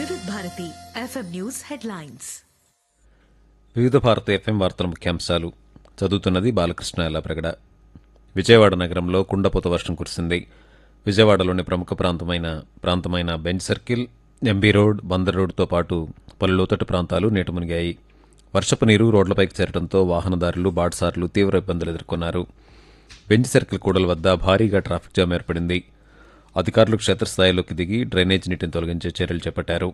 వివిధ Bharati FM news headlines వివిధ భారత ఎఫ్ఎం వార్తల ముఖ్యాంశాలు చదువుతున్నది బాలకృష్ణ ఎల్లప్రగడ విజయవాడ నగరంలో కుండపోత వర్షం కురిసింది విజయవాడలోని ప్రముఖ ప్రాంతమైన ప్రాంతమైన Benz circle MB road Bandar రోడ్తో పాటు పలు లోతట్టు ప్రాంతాలు నీట మునిగాయి వర్షపు నీరు రోడ్లపైకి చేరడంతో వాహనదారులు బాటసారులు తీవ్ర ఇబ్బందులు ఎదుర్కొన్నారు బెంచ్ సర్కిల్ కూడల వద్ద భారీగా ట్రాఫిక్ జామ్ ఏర్పడింది అధికారులు క్షేత్రస్థాయిలోకి దిగి డ్రైనేజ్ నీటిని తొలగించే చర్యలు చేపట్టారు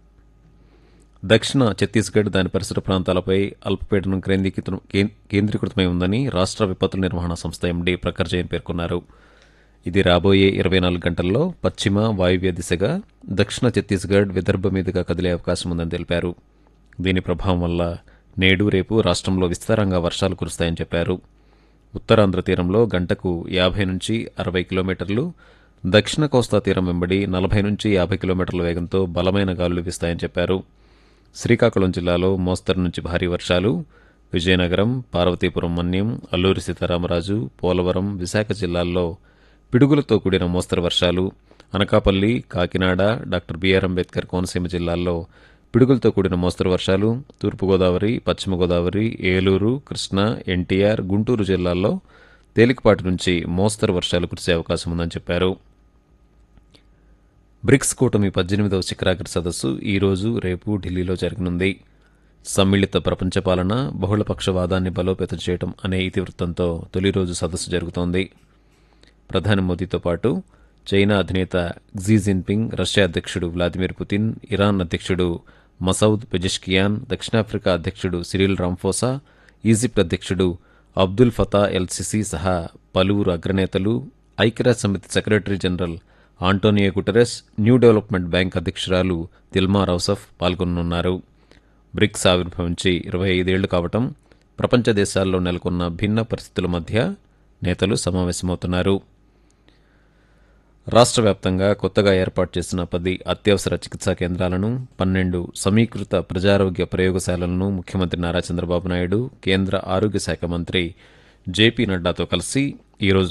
దక్షిణ ఛత్తీస్గఢ్ దాని పరిసర ప్రాంతాలపై అల్పపీడనం కేంద్రీకృతం- కేం- కేంద్రీకృతమై ఉందని రాష్ట్ర విపత్తుల నిర్వహణ సంస్థ ఎండీ ప్రఖర్ జైన్ పేర్కొన్నారు ఇది రాబోయే ఇరవై నాలుగు గంటల్లో పశ్చిమ వాయువ్య దిశగా దక్షిణ ఛత్తీస్గఢ్ విదర్భ మీదుగా కదిలే అవకాశం ఉందని తెలిపారు దీని ప్రభావం వల్ల నేడు రేపు రాష్ట్రంలో విస్తారంగా వర్షాలు కురుస్తాయని చెప్పారు ఉత్తరాంధ్ర తీరంలో గంటకు యాభై నుంచి అరవై కిలోమీటర్లు దక్షిణ కోస్తా తీరం వెంబడి నలభై నుంచి యాభై కిలోమీటర్ల వేగంతో బలమైన గాలులు వీస్తాయని చెప్పారు శ్రీకాకుళం జిల్లాలో మోస్తరు నుంచి భారీ వర్షాలు విజయనగరం పార్వతీపురం మన్యం అల్లూరి సీతారామరాజు పోలవరం విశాఖ జిల్లాల్లో పిడుగులతో కూడిన మోస్తరు వర్షాలు అనకాపల్లి కాకినాడ డాక్టర్ బిఆర్ అంబేద్కర్ కోనసీమ జిల్లాల్లో పిడుగులతో కూడిన మోస్తరు వర్షాలు తూర్పుగోదావరి పశ్చిమ గోదావరి ఏలూరు కృష్ణా ఎన్టీఆర్ గుంటూరు జిల్లాల్లో తేలికపాటి నుంచి మోస్తరు వర్షాలు కురిసే అవకాశం ఉందని చెప్పారు బ్రిక్స్ కూటమి పద్దెనిమిదవ శిఖరాగ్ర సదస్సు ఈ రోజు రేపు ఢిల్లీలో జరగనుంది సమ్మిళిత ప్రపంచ పాలన బహుళపక్షవాదాన్ని బలోపేతం చేయడం అనే ఇతివృత్తంతో తొలి రోజు సదస్సు జరుగుతోంది ప్రధాని మోదీతో పాటు చైనా అధినేత క్సీ జిన్పింగ్ రష్యా అధ్యక్షుడు వ్లాదిమిర్ పుతిన్ ఇరాన్ అధ్యక్షుడు మసౌద్ పెజెష్కియాన్ దక్షిణాఫ్రికా అధ్యక్షుడు సిరిల్ రాంఫోసా ఈజిప్ట్ అధ్యక్షుడు అబ్దుల్ ఫతా ఎల్ సిసి సహా పలువురు అగ్రనేతలు ఐక్యరాజ్య సమితి secretary general Antonio Guterres new development bank అధ్యక్షురాలు దిల్మా రౌసఫ్ పాల్గొనున్నారు బ్రిక్స్ ఆవిర్భవించి ఇరవై ఐదేళ్లు కావటం ప్రపంచ దేశాల్లో నెలకొన్న భిన్న పరిస్థితుల మధ్య నేతలు సమావేశమవుతున్నారు రాష్ట్ర వ్యాప్తంగా కొత్తగా ఏర్పాటు చేసిన పది అత్యవసర చికిత్సా కేంద్రాలను పన్నెండు సమీకృత ప్రజారోగ్య ప్రయోగశాలలను ముఖ్యమంత్రి నారా చంద్రబాబు నాయుడు కేంద్ర ఆరోగ్య శాఖ మంత్రి జేపీ నడ్డాతో కలిసి ఈరోజు